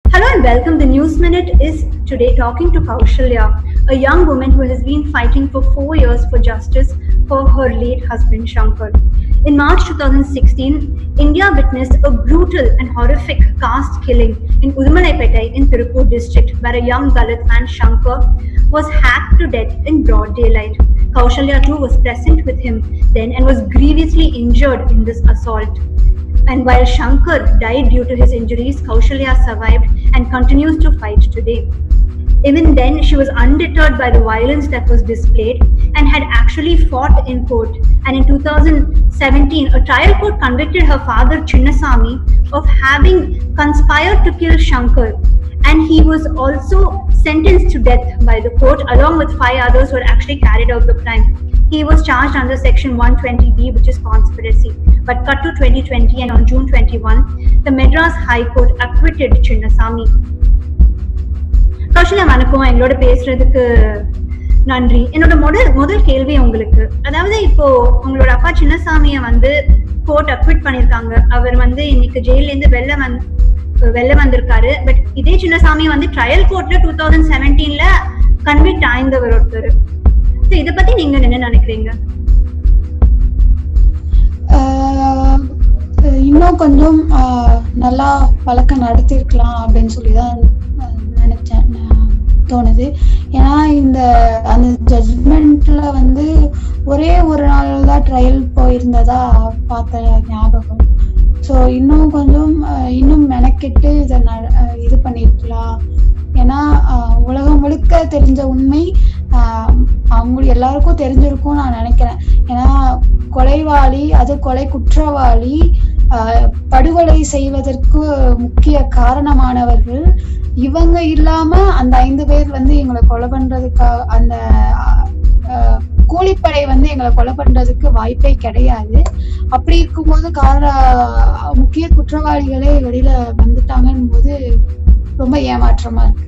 Hello and welcome. The News Minute is today talking to Kaushalya, a young woman who has been fighting for four years for justice for her late husband Shankar. In March 2016, India witnessed a brutal and horrific caste killing in Udumalaipetai in Tirupur district, where a young Dalit man Shankar was hacked to death in broad daylight. Kaushalya too was present with him then and was grievously injured in this assault. And while Shankar died due to his injuries, Kaushalya survived and continues to fight today. Even then, she was undeterred by the violence that was displayed and had actually fought in court. And in 2017, a trial court convicted her father, Chinnasamy, of having conspired to kill Shankar. And he was also sentenced to death by the court, along with five others who had actually carried out the crime. He was charged under Section 120B, which is conspiracy. But cut to 2020, and on June 21, the Madras High Court acquitted Chinnasamy. Kaushalya வணக்கம் எங்களோட பேசுறதுக்கு நன்றி என்னோட முதல் முதல் கேள்வி உங்களுக்கு அதாவது இப்போ உங்களோட அப்பா சின்னசாமிய வந்து கோர்ட் அக்விட் பண்ணிருக்காங்க அவர் வந்து இன்னைக்கு ஜெயில இருந்து வெளில வந்து வெளில வந்திருக்காரு பட் இதே சின்னசாமி வந்து ட்ரையல் கோர்ட்ல டூ தௌசண்ட் செவன்டீன்ல கன்விக்ட் ஆய்ந்தவர் ஒருத்தர் So இத பத்தி நீங்க என்ன நினைக்கிறீங்க ஆஹ் இன்னும் கொஞ்சம் ஆஹ் நல்லா வழக்கம் நடத்திருக்கலாம் அப்படின்னு சொல்லி தான் நினைச்சேன் நான் தோணுது ஏன்னா இந்த அந்த ஜட்மெண்ட்ல வந்து ஒரே ஒரு நாள் தான் ட்ரையல் போயிருந்ததா பார்த்த ஞாபகம் ஸோ இன்னும் கொஞ்சம் ஆஹ் இன்னும் மெனக்கெட்டு இதை ந- ஆஹ் இது பண்ணிருக்கலாம் ஏன்னா ஆஹ் உலகம் முழுக்க தெரிஞ்ச உண்மை ஆஹ் அவங்க எல்லாருக்கும் தெரிஞ்சிருக்கும் நான் நினைக்கிறேன் ஏன்னா கொலைவாளி அது கொலை குற்றவாளி ஆஹ் படுகொலை செய்வதற்கு முக்கிய காரணமானவர்கள் இவங்க இல்லாம அந்த ஐந்து பேர் வந்து எங்களை கொலை பண்றதுக்காக அந்த ஆஹ் கூலிப்படை வந்து எங்களை கொலை பண்றதுக்கு வாய்ப்பே கிடையாது அப்படி இருக்கும்போது கார முக்கிய குற்றவாளிகளே வெளியில வந்துட்டாங்கன்னு போது ரொம்ப ஏமாற்றமா இருக்கு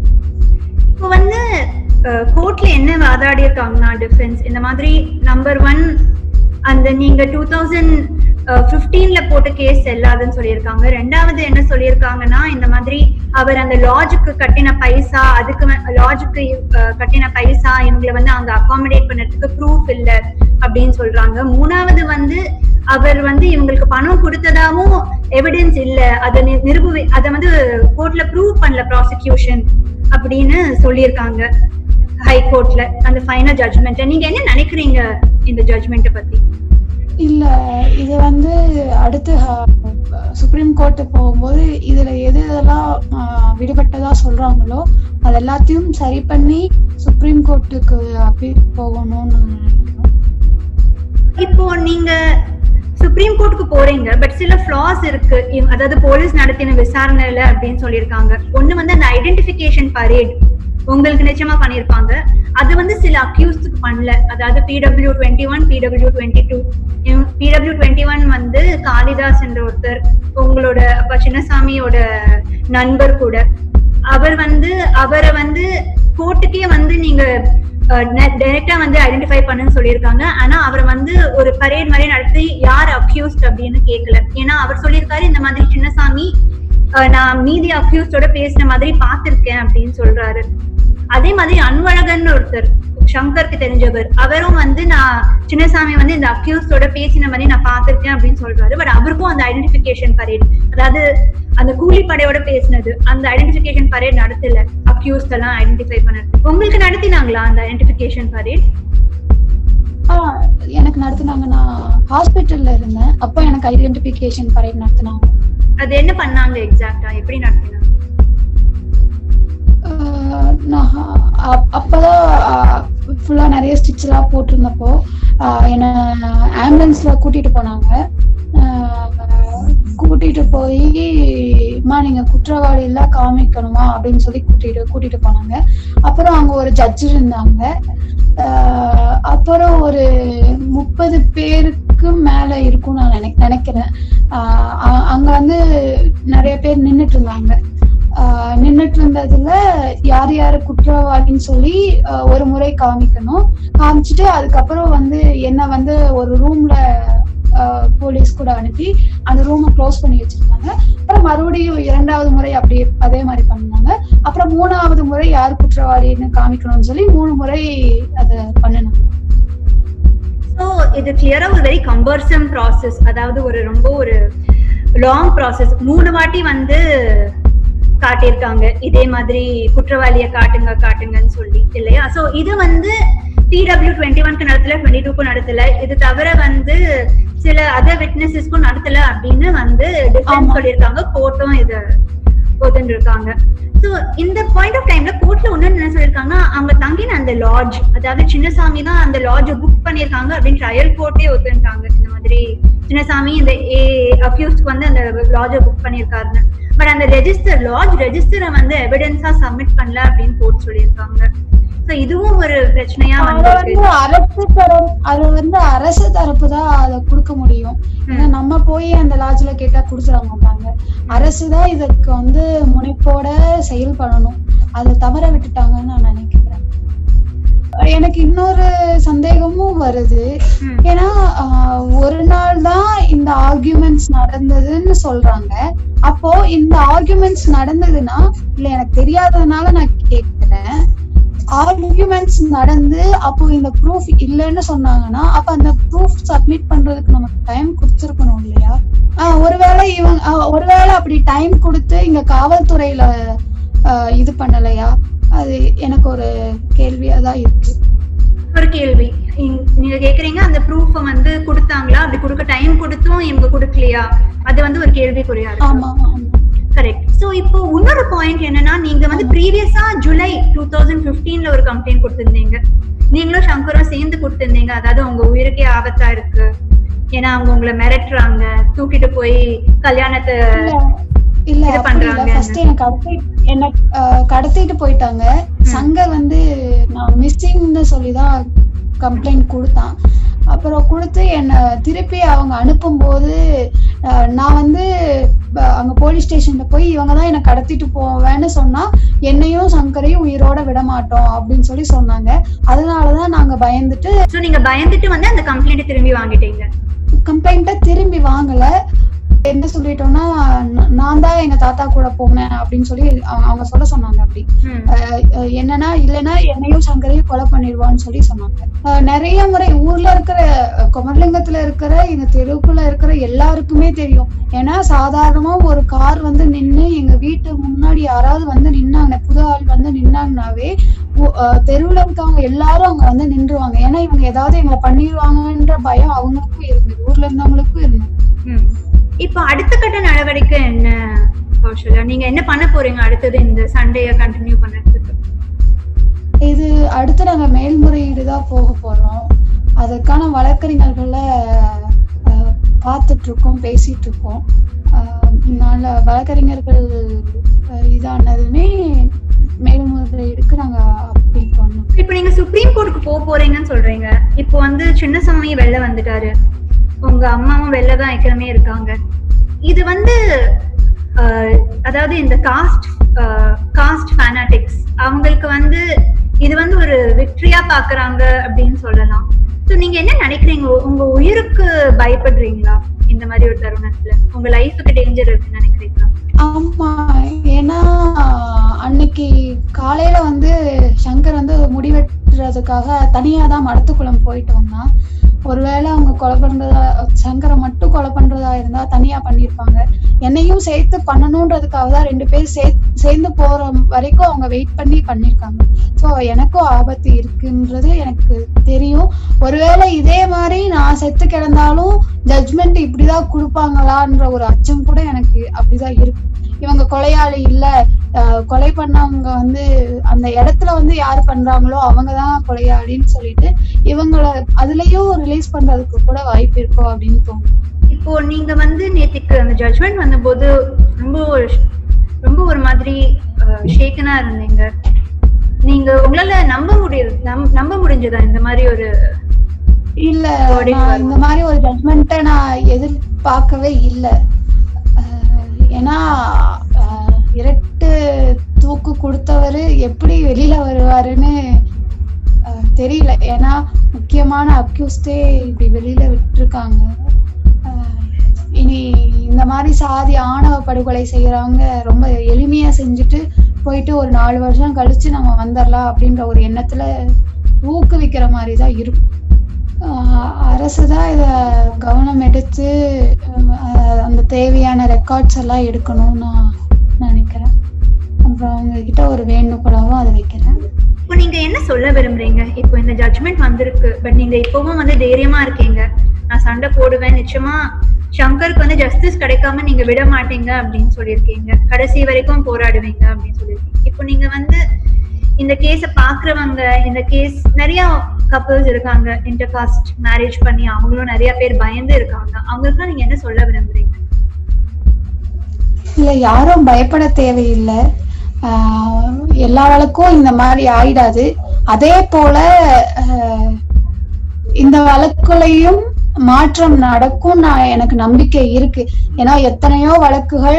இப்போ வந்து கோர்ட்ல என்ன வாதாடி இருக்காங்கன்னா டிஃபென்ஸ் இந்த மாதிரி நம்பர் ஒன் அந்த நீங்க டூ தௌசண்ட் பிப்டீன்ல போட்ட கேஸ் செல்லாதுன்னு சொல்லியிருக்காங்க ரெண்டாவது என்ன சொல்லியிருக்காங்கன்னா இந்த மாதிரி அவர் அந்த லாஜுக்கு கட்டின பைசா அதுக்கு லாஜுக்கு கட்டின பைசா இவங்களை வந்து அங்க அகாமடேட் பண்ணதுக்கு ப்ரூஃப் இல்ல அப்படின்னு சொல்றாங்க மூணாவது வந்து அவர் வந்து இவங்களுக்கு பணம் கொடுத்ததாவும் எவிடன்ஸ் இல்ல அதை நி- நிரூபி அதை வந்து கோர்ட்ல ப்ரூவ் பண்ணல ப்ராசிக்யூஷன் அப்படின்னு சொல்லியிருக்காங்க ஹை கோர்ட்ல அந்த ஃபைனல் ஜட்மெண்ட் நீங்க என்ன நினைக்கிறீங்க இந்த ஜட்மெண்ட்டை பத்தி இல்ல இது வந்து அடுத்து சுப்ரீம் கோர்ட் போகும்போது இதுல எது இதெல்லாம் ஆஹ், விடுபட்டதா சொல்றாங்களோ அது எல்லாத்தையும் சரி பண்ணி சுப்ரீம் கோர்ட்டுக்கு அப்பீல் போகணும்னு நான் நினைக்கிறேன் இப்போ நீங்க சுப்ரீம் கோர்ட்டுக்கு போறீங்க பட் சில ஃபிளாஸ் இருக்கு இவ்- அதாவது போலீஸ் நடத்தின விசாரணையில அப்படின்னு சொல்லியிருக்காங்க ஒண்ணு வந்து அந்த ஐடென்டிபிகேஷன் பரேட் உங்களுக்கு நிச்சயமா பண்ணியிருப்பாங்க அது வந்து சில அக்யூஸ்டுக்கு பண்ணல அதாவது PW twenty one PW twenty two PW twenty one வந்து காளிதாஸ் என்ற ஒருத்தர் உங்களோட அப்பா சின்னசாமியோட நண்பர் கூட அவர் வந்து அவரை வந்து கோர்ட்டுக்கே வந்து நீங்க டைரக்டா வந்து ஐடென்டிஃபை பண்ணுன்னு சொல்லியிருக்காங்க ஆனா அவர் வந்து ஒரு பரேட் மாதிரி நடத்தி யார் அக்யூஸ்ட் அப்படின்னு கேட்கல ஏன்னா அவர் சொல்லியிருக்காரு இந்த மாதிரி சின்னசாமி அஹ், நான் மீதி அக்யூஸ்டோட பேசின மாதிரி பார்த்திருக்கேன் அப்படின்னு சொல்றாரு அதே மாதிரி அன்பழகன் ஒருத்தர் சங்கருக்கு தெரிஞ்சவர் அவரும் வந்து நான் சின்னசாமி வந்து இந்த அக்யூஸ்டோட பேசின மாதிரி நான் பார்த்திருக்கேன் அப்படின்னு சொல்றாரு பட் அவருக்கும் அந்த ஐடென்டிபிகேஷன் பரேட் அதாவது அந்த கூலிப்படையோட பேசினது அந்த ஐடென்டிபிகேஷன் பரேட் நடத்தல அக்யூஸ்ட் எல்லாம் ஐடென்டிஃபை பண்ணது உங்களுக்கு நடத்தினாங்களா அந்த ஐடென்டிபிகேஷன் பரேட் ஆஹ் எனக்கு நடத்துனாங்க நான் ஹாஸ்பிட்டல்ல இருந்தேன் அப்போ எனக்கு ஐடென்டிபிகேஷன் பரேட் நடத்துனாங்க அது என்ன பண்ணாங்க எக்ஸாக்டா எப்படி நடத்தினாங்க ஆஹ் நான் அப்- அப்பதான் ஃபுல்லா நிறைய ஸ்டிச் எல்லாம் போட்டிருந்தப்போ ஆஹ் என்னை ஆம்புலன்ஸ்ல கூட்டிட்டு போனாங்க ஆஹ் கூட்டிட்டு போய் மா நீங்க குற்றவாளி எல்லாம் காமிக்கணுமா அப்படின்னு சொல்லி கூட்டிட்டு கூட்டிட்டு போனாங்க அப்புறம் அங்க ஒரு ஜட்ஜ் இருந்தாங்க ஆஹ் அப்புறம் ஒரு முப்பது பேருக்கு மேல இருக்கும் நான் நினை நினைக்கிறேன் ஆஹ் அ- அங்க வந்து நிறைய பேர் நின்னுட்டு இருந்தாங்க ஆஹ் நின்னுட்டு இருந்ததுல யார் யாரு குற்றவாளின்னு சொல்லி ஆஹ் ஒரு முறை காமிக்கணும் காமிச்சிட்டு அதுக்கப்புறம் வந்து என்ன வந்து ஒரு ரூம்ல போலீஸ் கூட அனுப்பி அந்த ரூமை க்ளோஸ் பண்ணி வச்சிருந்தாங்க அப்புறம் மறுபடியும் இரண்டாவது முறை அப்படியே அதே மாதிரி பண்ணாங்க அப்புறம் மூணாவது முறை யார் குற்றவாளின்னு காமிக்கணும்னு சொல்லி மூணு முறை அதை பண்ணினாங்க ஸோ இது கிளியரா ஒரு வெரி கம்பர்சம் ப்ராசஸ் அதாவது ஒரு ரொம்ப ஒரு லாங் ப்ராசஸ் மூணு வாட்டி வந்து காட்டியிருக்காங்க இதே மாதிரி குற்றவாளியை காட்டுங்க காட்டுங்கன்னு சொல்லி இல்லையா ஸோ இது வந்து டிடபிள்யூ டுவெண்ட்டி ஒன்க்கு நடத்தல டுவெண்ட்டி டூக்கும் நடத்தல இது தவிர வந்து சில அதர் விட்னஸஸ்க்கும் நடத்தல அப்படின்னு வந்து டிஃபென்ஸ் ஆமா. சொல்லியிருக்காங்க கோர்ட்டும் இது ஒத்துன்னு இருக்காங்க ஸோ இந்த பாயிண்ட் ஆஃப் டைம்ல கோர்ட்ல ஒண்ணு என்ன சொல்லியிருக்காங்கன்னா அவங்க தங்கின அந்த லாட்ஜ் அதாவது சின்னசாமி தான் அந்த லாட்ஜ் புக் பண்ணியிருக்காங்க அப்படின்னு ட்ரையல் கோர்ட்டே ஒத்துட்டாங்க இந்த மாதிரி சின்னசாமி இந்த ஏ அக்யூஸ்க்கு வந்து அந்த லாட்ஜை புக் பண்ணியிருக்காருன்னு பட் அந்த ரெஜிஸ்டர் லாட்ஜ் ரெஜிஸ்டரை வந்து எவிடன்ஸா சப்மிட் பண்ணல அப்படின்னு கோர்ட் சொல்லியிருக்காங்க ஸோ இதுவும் ஒரு பிரச்சனையா அது வந்திருக்கு வந்து அரசு தரம் அது வந்து அரசு தரப்பு தான் அதை கொடுக்க முடியும் ஏன்னா நம்ம போய் அந்த லாட்ஜ்ல கேட்டா கொடுத்துட மாட்டாங்க அரசு தான் இதுக்கு வந்து முனைப்போட செயல்படணும் அதை தவற விட்டுட்டாங்கன்னு நான் நினைக்கிறேன் எனக்கு இன்னொரு சந்தேகமும் வருது ம். ஏன்னா ஆஹ், ஒரு நாள் தான் இந்த ஆர்கியூமெண்ட்ஸ் நடந்ததுன்னு சொல்றாங்க அப்போ இந்த ஆர்கியூமெண்ட்ஸ் நடந்ததுன்னா இல்ல எனக்கு தெரியாததுனால நான் கேக்குறேன் ஆர்கியூமெண்ட்ஸ் நடந்து அப்போ இந்த ப்ரூஃப் இல்லைன்னு சொன்னாங்கன்னா அப்ப அந்த ப்ரூஃப் சப்மிட் பண்றதுக்கு நமக்கு டைம் கொடுத்துருக்கணும் இல்லையா ஆஹ் ஒருவேளை இவங்க ஆஹ் ஒருவேளை அப்படி டைம் கொடுத்து இங்க காவல்துறையில ஆஹ் இது பண்ணலையா அது எனக்கு ஒரு கேள்வியா தான் இருக்கு ஒரு கேள்வி இங்- நீங்க கேக்குறீங்க அந்த ப்ரூஃப் வந்து கொடுத்தாங்களா அப்படி கொடுக்க டைம் கொடுத்தும் இவங்க கொடுக்கலையா அது வந்து ஒரு கேள்விக்குறியா இருக்கு ஆமா ஆமா கரெக்ட் சோ இப்போ இன்னொரு பாயிண்ட் என்னன்னா நீங்க வந்து ப்ரீவியஸா ஜூலை டூ தௌசண்ட் பிப்டீன்ல ஒரு கம்ப்ளைண்ட் கொடுத்திருந்தீங்க நீங்களும் சங்கரும் சேர்ந்து கொடுத்திருந்தீங்க அதாவது உங்க உயிருக்கே ஆபத்தா இருக்கு ஏன்னா அவங்க உங்களை மிரட்டுறாங்க தூக்கிட்டு போய் கல்யாணத்தை இல்ல இது அப்படி இல்ல பண்றாங்க. ஃபர்ஸ்ட் எனக்கு கடத்தி என்ன ஆஹ், கடத்திட்டு போயிட்டாங்க சங்கர் வந்து நான் மிஸ்ஸிங்னு சொல்லி தான் கம்ப்ளைண்ட் கொடுத்தான் அப்புறம் கொடுத்து என்னை திருப்பி அவங்க அனுப்பும்போது ஆஹ், நான் வந்து ப- அங்க போலீஸ் ஸ்டேஷன்ல போய் இவங்க தான் என்னை கடத்திட்டு போவேன்னு சொன்னா என்னையும் சங்கரையும் உயிரோட விட மாட்டோம் அப்படின்னு சொல்லி சொன்னாங்க அதனாலதான் நாங்க பயந்துட்டு சோ நீங்க பயந்துட்டு வந்து அந்த கம்ப்ளைண்ட் திரும்பி வாங்கிட்டீங்க கம்ப்ளைண்ட்டை திரும்பி வாங்கல என்ன சொல்லிட்டோம்னா நா- நான் தான் எங்க தாத்தா கூட போனேன் அப்படின்னு சொல்லி அவங்க அவங்க சொல்ல சொன்னாங்க அப்படி ம். அஹ் அஹ் என்னன்னா இல்லைன்னா என்னையும் சங்கரையும் கொலை பண்ணிடுவான்னு சொல்லி சொன்னாங்க அஹ் நிறைய முறை ஊர்ல இருக்கிற அஹ் குமரலிங்கத்துல இருக்கிற எங்க தெருவுக்குள்ள இருக்கிற எல்லாருக்குமே தெரியும் ஏன்னா சாதாரணமா ஒரு கார் வந்து நின்னு எங்க வீட்டு முன்னாடி யாராவது வந்து நின்னாங்க புது ஆள் வந்து நின்னாங்கனாவே ஊ- அஹ் தெருவுல இருக்கவங்க எல்லாரும் அங்க வந்து நின்றுவாங்க ஏன்னா இவங்க ஏதாவது எங்களை பண்ணிடுவாங்கன்ற பயம் அவங்களுக்கும் இருந்தது ஊர்ல இருந்தவங்களுக்கும் இருந்தது ம். இப்போ அடுத்த கட்ட நடவடிக்கை என்ன கௌஷல்யா நீங்க என்ன பண்ண போறீங்க அடுத்தது இந்த சண்டைய கண்டினியூ பண்றதுக்கு இது அடுத்து நாங்க மேல்முறையீடு தான் போக போறோம் அதுக்கான வழக்கறிஞர்களை அஹ், பார்த்துட்டு இருக்கோம் பேசிட்டு இருக்கோம் அஹ், நல்ல வழக்கறிஞர்கள் அஹ், இதானதுமே மேல்முறையீடுக்கு நாங்க அப்பீல் பண்ணோம் இப்போ நீங்க சுப்ரீம் கோர்ட்டுக்கு போக போறீங்கன்னு சொல்றீங்க இப்போ வந்து சின்னசாமி வெளில வந்துட்டாரு உங்க அம்மாவும் வெளில தான் ஏற்கனவே இருக்காங்க இது வந்து ஆஹ், அதாவது இந்த காஸ்ட் காஸ்ட் ஃபேனாட்டிக்ஸ் அவங்களுக்கு வந்து இது வந்து ஒரு விக்டரியா பாக்குறாங்க அப்படின்னு சொல்லலாம் ஸோ நீங்க என்ன நினைக்கிறீங்க உ- உங்க உயிருக்கு பயப்படுறீங்களா இந்த மாதிரி ஒரு தருணத்துல உங்க லைஃபுக்கு டேஞ்சர் இருக்குன்னு நினைக்கிறீங்களா ஆமா ஏன்னா அன்னைக்கு காலையில வந்து சங்கர் வந்து முடிவெட்டுறதுக்காக தனியா தான் மடத்துக்குளம் போயிட்டு வந்தான் ஒருவேளை அவங்க கொலை பண்றதா சங்கரை மட்டும் கொலை பண்றதா இருந்தா தனியா பண்ணிருப்பாங்க என்னையும் சேர்த்து பண்ணணுன்றதுக்காக தான் ரெண்டு பேரும் சே சேர்ந்து போற வரைக்கும் அவங்க வெயிட் பண்ணி பண்ணிருக்காங்க ஸோ எனக்கும் ஆபத்து இருக்குன்றது எனக்கு தெரியும் ஒருவேளை இதே மாதிரி நான் செத்து கிடந்தாலும் ஜட்ஜ்மெண்ட் இப்படிதான் கொடுப்பாங்களான்ற ஒரு அச்சம் கூட எனக்கு அப்படிதான் இருக்கு இவங்க கொலையாளி இல்ல அஹ் கொலை பண்ணவங்க வந்து அந்த இடத்துல வந்து யார் பண்றாங்களோ அவங்கதான் கொலையாளின்னு சொல்லிட்டு இவங்கள அதுலயும் ரிலீஸ் பண்றதுக்கு கூட வாய்ப்பு இருக்கோ அப்படின்னு தோணும் இப்போ நீங்க வந்து நேத்துக்கு அந்த ஜட்மெண்ட் வந்தபோது ரொம்ப ஒரு- ரொம்ப ஒரு மாதிரி ஷேக்கனா இருந்தீங்க நீங்க உங்களால நம்ப முடியுது நம்- நம்ப முடிஞ்சதா இந்த மாதிரி ஒரு இல்ல Verdict நான் வரும். இந்த மாதிரி ஒரு ஜட்மெண்ட்டை நான் எதிர்பார்க்கவே இல்லை ஏன்னா அஹ், இரட்டு தூக்கு கொடுத்தவர் எப்படி வெளியில வருவாருன்னு அஹ், தெரியல ஏன்னா முக்கியமான அக்யூஸ்டே இப்படி வெளியில விட்டுருக்காங்க இனி இந்த மாதிரி சாதி ஆணவ படுகொலை செய்யறவங்க ரொம்ப எளிமையா செஞ்சுட்டு போயிட்டு ஒரு நாலு வருஷம் கழிச்சு நம்ம வந்துடலாம் அப்படின்ற ஒரு எண்ணத்துல ஊக்குவிக்கிற மாதிரி தான் இருக்கும் ஆஹ் அரசு தான் இத கவனம் எடுத்து ஆஹ் அந்த தேவையான ரெக்கார்ட்ஸ் எல்லாம் எடுக்கணும்னு நான் நினைக்கிறேன் அப்புறம் அவங்க கிட்ட ஒரு வேண்டுகோளாவும் அதை வைக்கிறேன் இப்போ நீங்க என்ன சொல்ல விரும்புறீங்க இப்போ இந்த ஜட்மெண்ட் வந்திருக்கு பட் நீங்க இப்பவும் வந்து தைரியமா இருக்கீங்க நான் சண்டை போடுவேன் நிச்சயமா சங்கருக்கு வந்து ஜஸ்டிஸ் கிடைக்காம நீங்க விட மாட்டீங்க அப்படின்னு சொல்லியிருக்கீங்க கடைசி வரைக்கும் போராடுவீங்க அப்படின்னு சொல்லியிருக்கீங்க இப்போ நீங்க வந்து இந்த கேஸ பாக்குறவங்க இந்த கேஸ் நிறைய கப்பல்ஸ் இருக்காங்க இன்டர் காஸ்ட் மேரேஜ் பண்ணி அவங்களும் நிறைய பேர் பயந்து இருக்காங்க அவங்களுக்குலாம் நீங்க என்ன சொல்ல விரும்புறீங்க இல்ல யாரும் பயப்பட தேவையில்லை ஆஹ் எல்லா வழக்கும் இந்த மாதிரி ஆயிடாது அதே போல ஆஹ் இந்த வழக்குலையும் மாற்றம் நடக்கும் நான் எனக்கு நம்பிக்கை இருக்கு ஏன்னா எத்தனையோ வழக்குகள்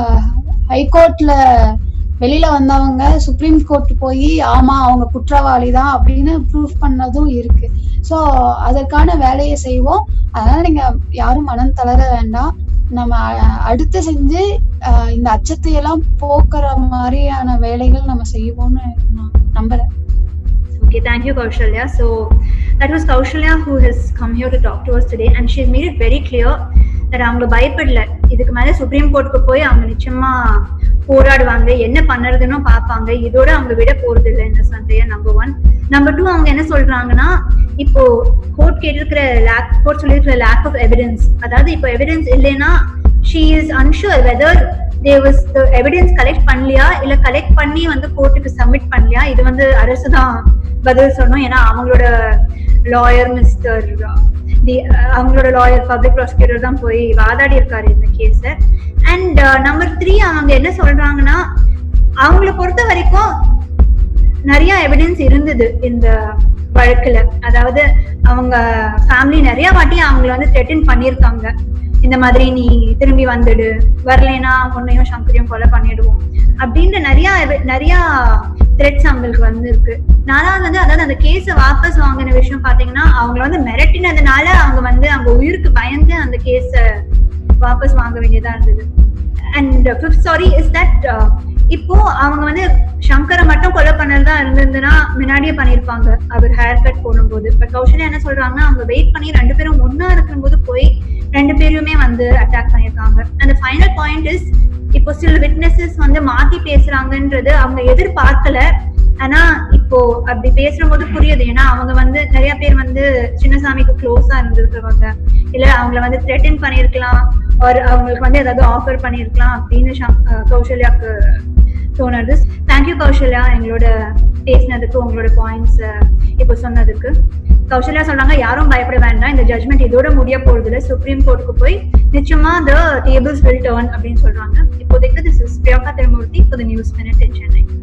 ஹைகோர்ட்ல வெளியில வந்தவங்க சுப்ரீம் கோர்ட் போய் ஆமா அவங்க குற்றவாளி தான் அப்படின்னு ப்ரூஃப் பண்ணதும் இருக்கு சோ அதற்கான வேலையை செய்வோம் அதனால நீங்க யாரும் மனம் தளர வேண்டாம் நம்ம அ- அடுத்து செஞ்சு அஹ், இந்த அச்சத்தை எல்லாம் போக்குற மாதிரியான வேலைகள் நம்ம செய்வோம்னு நான் நம்புறேன் Okay, thank you, Kaushalya. So that was Kaushalya who has come here to talk to us today, and she's made it very clear that அவங்க பயப்படல இதுக்கு மேல சுப்ரீம் கோர்ட்டுக்கு போய் அவங்க நிச்சயமா போராடுவாங்க என்ன பண்ணுறதுன்னு பார்ப்பாங்க இதோட அவங்க விட போறது இல்லை இந்த சண்டைய நம்பர் ஒன் நம்பர் டூ அவங்க என்ன சொல்றாங்கன்னா இப்போ கோர்ட் கேட்டிருக்கிற லேக் கோர்ட் சொல்லியிருக்கிற லேக் ஆஃப் எவிடன்ஸ் அதாவது இப்போ எவிடன்ஸ் இல்லைன்னா she is unsure whether they was the evidence collect பண்ணலையா இல்ல கலெக்ட் பண்ணி வந்து கோர்ட்டுக்கு சப்மிட் பண்ணலையா இது வந்து அரசு தான் பதில் சொல்லணும் ஏன்னா அவங்களோட லாயர் மிஸ்டர் அவங்களோட லாயர் பப்ளிக் ப்ராசிக்யூட்டர் தான் போய் வாதாடி இருக்காரு இந்த கேஸ அண்ட் நம்பர் த்ரீ அவங்க என்ன சொல்றாங்கன்னா அவங்கள பொறுத்த வரைக்கும் நிறைய எவிடன்ஸ் இருந்தது இந்த வழக்குல அதாவது அவங்க ஃபேமிலி நிறைய வாட்டி அவங்கள வந்து த்ரெட்டன் பண்ணியிருக்காங்க இந்த மாதிரி நீ திரும்பி வந்துடு வரலைன்னா உன்னையும் சங்கரையும் கொலை பண்ணிடுவோம் அப்படின்ற நிறைய evi- நிறைய த்ரெட்ஸ் அவங்களுக்கு வந்து இருக்கு நாலாவது வந்து அதாவது அந்த கேஸை வாபஸ் வாங்கின விஷயம் பாத்தீங்கன்னா அவங்கள வந்து மிரட்டினதுனால அவங்க வந்து அவங்க உயிருக்கு பயந்து அந்த கேஸை வாபஸ் வாங்க வேண்டியதா இருந்தது and fifth sorry is that இப்போ அவங்க வந்து சங்கரை மட்டும் கொலை பண்ணதா இருந்திருந்துன்னா முன்னாடியே பண்ணிருப்பாங்க அவர் ஹேர் கட் போடும்போது பட் கௌஷல்யா என்ன சொல்றாங்கன்னா அவங்க வெயிட் பண்ணி ரெண்டு பேரும் ஒன்னா இருக்கும்போது போய் ரெண்டு பேருமே வந்து அட்டாக் பண்ணியிருக்காங்க அந்த ஃபைனல் பாயிண்ட் இஸ் இப்போ சில விட்னஸஸ் வந்து மாத்தி பேசுறாங்கன்றது அவங்க எதிர்பார்க்கல ஆனா இப்போ அப்படி பேசுற போது புரியுது ஏன்னா அவங்க வந்து நிறைய பேர் வந்து சின்னசாமிக்கு க்ளோஸா இருந்திருக்கிறவங்க இல்ல அவங்கள வந்து த்ரெட்டன் பண்ணிருக்கலாம் ஒரு அவங்களுக்கு வந்து ஏதாவது ஆஃபர் பண்ணிருக்கலாம் அப்படின்னு சம்- அஹ் கௌசல்யாக்கு தோணுது தேங்க்யூ கௌசல்யா எங்களோட பேசினதுக்கு உங்களோட பாயிண்ட்ஸ் இப்போ சொன்னதுக்கு கௌசல்யா சொல்றாங்க யாரும் பயப்பட வேண்டாம் இந்த ஜட்மெண்ட் இதோட முடிய போறது இல்ல சுப்ரீம் கோர்ட்டுக்கு போய் நிச்சயமா த டேபிள்ஸ் வில் டர்ன் அப்படின்னு சொல்றாங்க இப்போதைக்கு this is Priyanka Thirumoorthy for the News Minute in Chennai